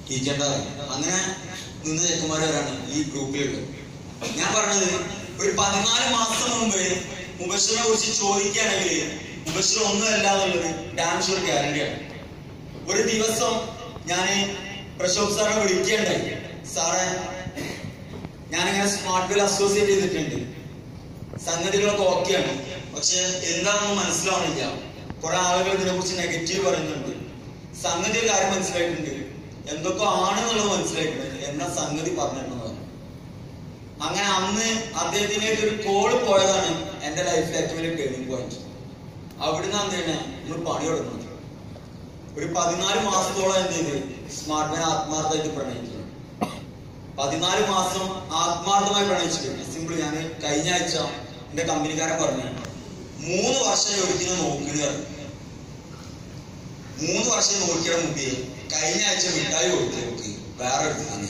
ഇരിക്കേണ്ടത് അങ്ങനെ നിന്ന് ചെക്കന്മാരാണ് ഈ ഗ്രൂപ്പിലുള്ളത് ഞാൻ പറഞ്ഞത് ഒരു പതിനാല് മാസം മുമ്പ് മുബഷിനെ കുറിച്ച് ചോദിക്കുകയാണെങ്കിൽ മുബഷിർ ഒന്നുമല്ല എന്നുള്ളത് ഡാം ഷുവർ ഗ്യാരണ്ടിയാണ് ഒരു ദിവസം ഞാൻ പ്രശോഭ് സാറെ വിളിക്കുകയുണ്ടായി സാറേ ഞാനിങ്ങനെ സ്മാർട്ട് ബിൽ അസോസിയേറ്റ് ചെയ്തിട്ടുണ്ട് സംഗതികളൊക്കെ ഓക്കെയാണ് പക്ഷെ എന്താണെന്ന് മനസ്സിലാവണില്ല കുറെ ആളുകൾ ഇതിനെ കുറിച്ച് നെഗറ്റീവ് പറയുന്നുണ്ട് സംഗതി ഒരു കാര്യം മനസ്സിലായിട്ടുണ്ട് എന്തൊക്കെ ആണെന്നുള്ളത് മനസ്സിലായിട്ടുണ്ട് എന്നാ സംഗതി പറഞ്ഞിട്ടുള്ളത് അങ്ങനെ അന്ന് അദ്ദേഹത്തിലേക്ക് ഒരു കോള് പോയതാണ് എന്റെ ലൈഫിലെ ഏറ്റവും വലിയ ടേണിംഗ് പോയിന്റ് അവിടുന്ന് എന്ത് ചെയ്യണേ നമ്മൾ പണി തുടങ്ങുന്നത് ഒരു പതിനാല് മാസത്തോളം എന്ത് ചെയ്ത് സ്മാർട്ട് മാൻ ആത്മാർത്ഥമായിട്ട് പ്രണയിക്കുന്നു പതിനാല് മാസം ആത്മാർത്ഥമായി പ്രണയിച്ചിട്ടുണ്ട് സിമ്പിൾ ഞാൻ കഴിഞ്ഞ ആഴ്ച എന്റെ കമ്പനിക്കാരൻ പറഞ്ഞു മൂന്ന് വർഷം ഒരിക്കലും നോക്കുക മൂന്ന് വർഷം നോക്കിയ മുമ്പേ കഴിഞ്ഞ ആഴ്ച മിഠായി കൊടുത്തു നോക്കി വേറെ എടുത്താണ്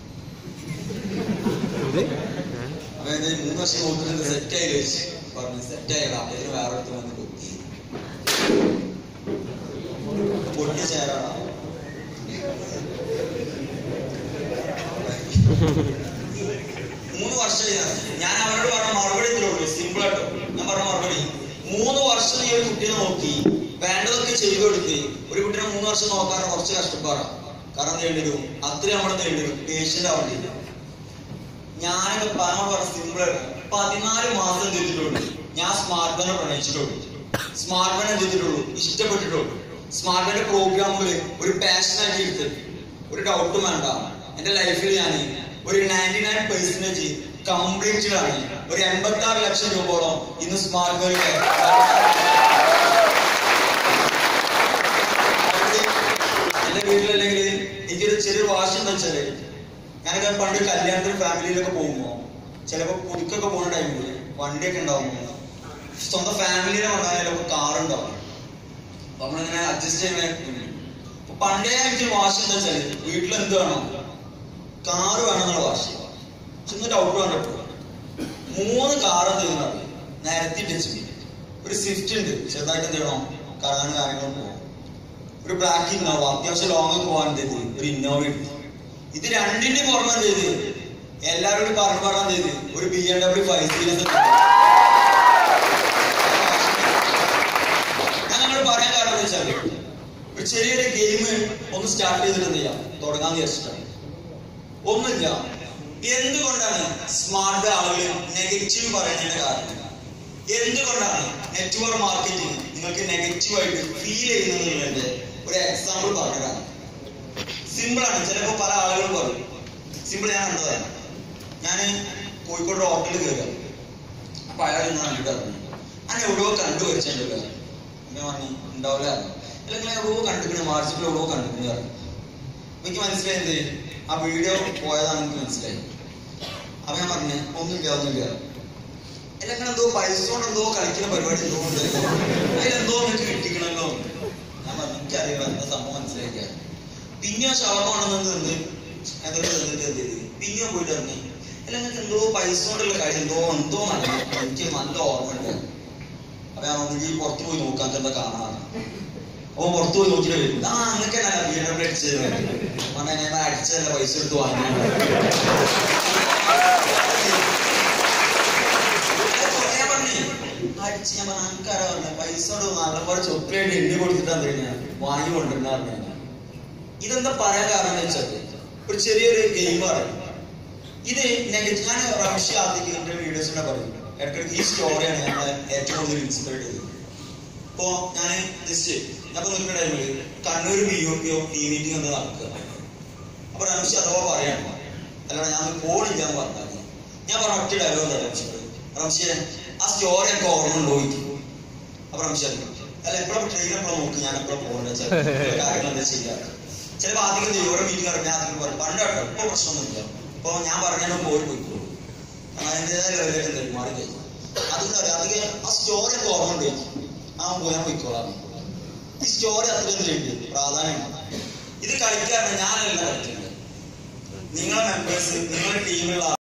അപ്പൊ എന്താ ഈ മൂന്ന് വർഷം നോക്കുന്നത് സെറ്റ് ആയി വെച്ച് പറഞ്ഞു സെറ്റ് ആയില്ല അപ്പൊ ഇതിന് വേറെ എടുത്ത് വന്ന് കൊടുക്കി പൊട്ടിയ ചേരാടാ മൂന്ന് വർഷം ചെയ്തതാണ്. ഞാൻ അവരോട് പറഞ്ഞ മറുപടി ഇത്രയുള്ളൂ സിമ്പിൾ ആട്ടോ ഞാൻ പറഞ്ഞ മറുപടി മൂന്ന് വർഷം ഈ ഒരു കുട്ടീനെ നോക്കി വേണ്ടതൊക്കെ ചെയ്തു കൊടുത്ത് ഒരു കുട്ടീനെ മൂന്ന് വർഷം നോക്കാൻ കുറച്ച് കഷ്ടപ്പാടാണ് കാരണം നേടി വരും അത്രയും നമ്മൾ നേടി വരും പേഷ്യന്റ് ആവേണ്ടിയില്ല ഞാനൊക്കെ പറഞ്ഞ പറഞ്ഞ സിമ്പിൾ ആണ് പതിനാല് മാസം ചെയ്തിട്ടുള്ളൂ ഞാൻ സ്മാർട്ട് ഫോനെ പ്രണയിച്ചിട്ടുള്ളൂ സ്മാർട്ട് ഫോൺ ചെയ്തിട്ടുള്ളൂ ഇഷ്ടപ്പെട്ടിട്ടുള്ളൂ സ്മാർട്ട് ഫോണിന്റെ പ്രോഗ്രാമുകൾ ഒരു പാഷനായിട്ട് എടുത്ത് ഒരു ഡൗട്ടും വേണ്ട എന്റെ ലൈഫിൽ ഞാൻ ഒരു നയൻറ്റി നയൻ പെർസെന്റേജ് കംപ്ലീറ്റഡ് ആണ് ഒരു എൺപത്തി ആറ് ലക്ഷം രൂപയോളം ഇന്ന് സ്മാർട്ട് ഫോണിലെ എന്റെ വീട്ടിലല്ലെങ്കിൽ എനിക്കൊരു ചെറിയൊരു വാശി എന്താ വെച്ചാല് ഞാനൊക്കെ പണ്ട് കല്യാണത്തിന് ഫാമിലിയിലൊക്കെ പോകുമ്പോ ചിലപ്പോ പുതുക്കൊക്കെ പോകുന്ന ടൈമില് വണ്ടിയൊക്കെ ഉണ്ടാവും സ്വന്തം ഫാമിലിനെ വന്നാൽ ചിലപ്പോ കാർ ഉണ്ടാവും അപ്പൊ നമ്മളിങ്ങനെ അഡ്ജസ്റ്റ് ചെയ്യുന്ന അപ്പൊ പണ്ടേ എനിക്ക് വാശി എന്താ വെച്ചാല് വീട്ടിൽ എന്ത് വേണം കാറ് വേണമെന്നുള്ള വാശി ചെന്ന് ഡൗട്ട് കണ്ടപ്പോ മൂന്ന് കാറ് തീർന്നത് നിരത്തി വെച്ച് ഒരു സ്വിഫ്റ്റ് ഉണ്ട് ചെറുതായിട്ട് എന്ത് ചെയ്യണം കറങ്ങാൻ കാര്യങ്ങൾ പോകും ഒരു ബ്ലാക്ക് ഇന്നോവ അത്യാവശ്യം ലോങ് ഒക്കെ പോകാൻ ചെയ്ത് ഒരു ഇന്നോവ എടുത്തു ഇത് രണ്ടിന്റെ പുറമെ ചെയ്ത് എല്ലാവരോടും പറഞ്ഞു പറഞ്ഞ ചെയ്ത് ഒരു B M W five series ഞാൻ നമ്മൾ പറയാൻ കാരണം എന്താ വെച്ചാൽ ഒരു ചെറിയൊരു ഗെയിം ഒന്ന് സ്റ്റാർട്ട് ചെയ്തിട്ട് എന്ത് ചെയ്യാം തുടങ്ങാൻ വിചാരിച്ചിട്ടാണ് ഒന്നുമില്ല എന്തുകൊണ്ടാണ് സ്മാർട്ട് ആളുകൾ നെഗറ്റീവ് പറയുന്നതിന്റെ കാരണം എന്തുകൊണ്ടാണ് നെറ്റ്വർക്ക് മാർക്കറ്റിംഗ് നിങ്ങൾക്ക് നെഗറ്റീവ് ആയിട്ട് ഫീൽ ചെയ്യുന്നതിന്റെ ഒരു എക്സാമ്പിൾ പറഞ്ഞതാണ് സിമ്പിൾ ആണ് ചിലപ്പോ പല ആളുകളും പറയും സിമ്പിൾ ഞാൻ കണ്ടതാണ് ഞാൻ കോഴിക്കോട് ഹോട്ടലിൽ കയറുക അപ്പൊ അയാൾ ഇന്ന് കണ്ടിട്ട് പറഞ്ഞു ഞാൻ എവിടെയോ കണ്ടു വരച്ചിട്ടുണ്ടല്ലോ ഞാൻ പറഞ്ഞു ഉണ്ടാവില്ല അല്ലെങ്കിൽ എവിടെയോ കണ്ടിക്കണ വാട്സപ്പിൽ എവിടെയോ കണ്ടിക്കണ പറഞ്ഞു എനിക്ക് മനസ്സിലായത് ആ വീഡിയോ പോയതാണ് എനിക്ക് മനസ്സിലായി അപ്പൊ ഞാൻ പറഞ്ഞു ഒന്നുമില്ല ഒന്നുമില്ല അല്ലെങ്കിൽ എന്തോ പൈസ കൊണ്ട് എന്തോ കളിക്കുന്ന പരിപാടി എന്തോ ഉണ്ട് അതിലെന്തോ നിങ്ങൾക്ക് കിട്ടിക്കണല്ലോ ഞാൻ പറഞ്ഞു എനിക്കറിയാം എന്താ സംഭവം മനസ്സിലാക്കിയ പിന്നെ ഷവർമ ആണെന്ന് നിന്ന് എന്തൊക്കെ തന്നിട്ട് എന്ത് ചെയ്ത് പിന്നെ പോയിട്ട് ഇറങ്ങി അല്ല നിങ്ങൾക്ക് എന്തോ പൈസ കൊണ്ടുള്ള കാര്യം എന്തോ എന്തോ നടന്നു എനിക്ക് നല്ല ഓർമ്മയുണ്ട് അപ്പൊ ഞാൻ ഒന്നുകിൽ പുറത്തു പോയി നോക്കാൻ എന്താ കാണാറ് അപ്പൊ പുറത്തു പോയി നോക്കിയിട്ട് വരും ആ അങ്ങനൊക്കെ അടിച്ചത് പറഞ്ഞാൽ ഞാൻ അടിച്ചതല്ല പൈസ എടുത്ത് വാങ്ങി ഞാൻ പറഞ്ഞു അടിച്ച് ഞാൻ പറഞ്ഞു ആൾക്കാരാ പറഞ്ഞ പൈസ കൊണ്ട് നല്ലപോലെ ചൊപ്പിയായിട്ട് എണ്ണി കൊടുത്തിട്ടാ ഞാൻ വാങ്ങി കൊണ്ടിരുന്ന പറഞ്ഞു ഇതെന്താ പറയാൻ കാരണം എന്ന് വെച്ചാൽ ഒരു ചെറിയൊരു ഗെയിമാണ് ഇത് നെഗറ്റീവ് ഞാൻ റംഷി ആദ്യം എന്റെ വീഡിയോസിനെ പറയും ഇടയ്ക്കിടയ്ക്ക് ഈ സ്റ്റോറിയാണ് ഞാൻ ഏറ്റവും കൂടുതൽ ഇൻസ്പയർ ചെയ്തത് ഇപ്പോ ഞാൻ ജസ്റ്റ് ഞാൻ ഇപ്പൊ നിൽക്കുന്ന ടൈമിൽ Kannur B O P O T meeting എന്ന് നടക്കുക അപ്പൊ റംഷി അഥവാ പറയാണ് അല്ലാതെ ഞാൻ പോണില്ല എന്ന് പറഞ്ഞാൽ ഞാൻ പറഞ്ഞ ഒറ്റ ഡയലോഗ് റംഷിയോട് റംഷിയെ ആ സ്റ്റോറി ഒക്കെ ഓർമ്മ ഉണ്ടോ ചോദിക്കും അപ്പൊ റംഷി അറിയും അല്ല എപ്പോഴും ട്രെയിൻ എപ്പോഴും നോക്കും ഞാൻ എപ്പോഴും പോകേണ്ട കാര്യങ്ങൾ എന്താ ചെയ്യാറ് ചിലപ്പോ ആദ്യം ചെയ്യും ഓരോ മീറ്റിംഗ് ഇറങ്ങി ആദ്യം പറയും പണ്ട് കേട്ടോ ഇപ്പൊ പ്രശ്നമൊന്നുമില്ല ഇപ്പൊ ഞാൻ പറഞ്ഞാൽ പോയി പോയിക്കോളൂ കാരണം അതിൻ്റെതായ ലെവലിലേക്ക് എന്തായാലും മാറി കഴിഞ്ഞു അതെന്താ പറയാ അധികം ആ സ്റ്റോറി ഒക്കെ ഓർമ്മ ഉണ്ട് ആ പോയാൽ പോയിക്കോളാം ഈ സ്റ്റോറി അത്രയും ചെയ്യും പ്രാധാന്യമാണ് ഇത് കളിക്കാറുണ്ട് ഞാനല്ല കളിക്കുന്നത് നിങ്ങളെ മെമ്പേഴ്സ് നിങ്ങളുടെ ടീമിലുള്ള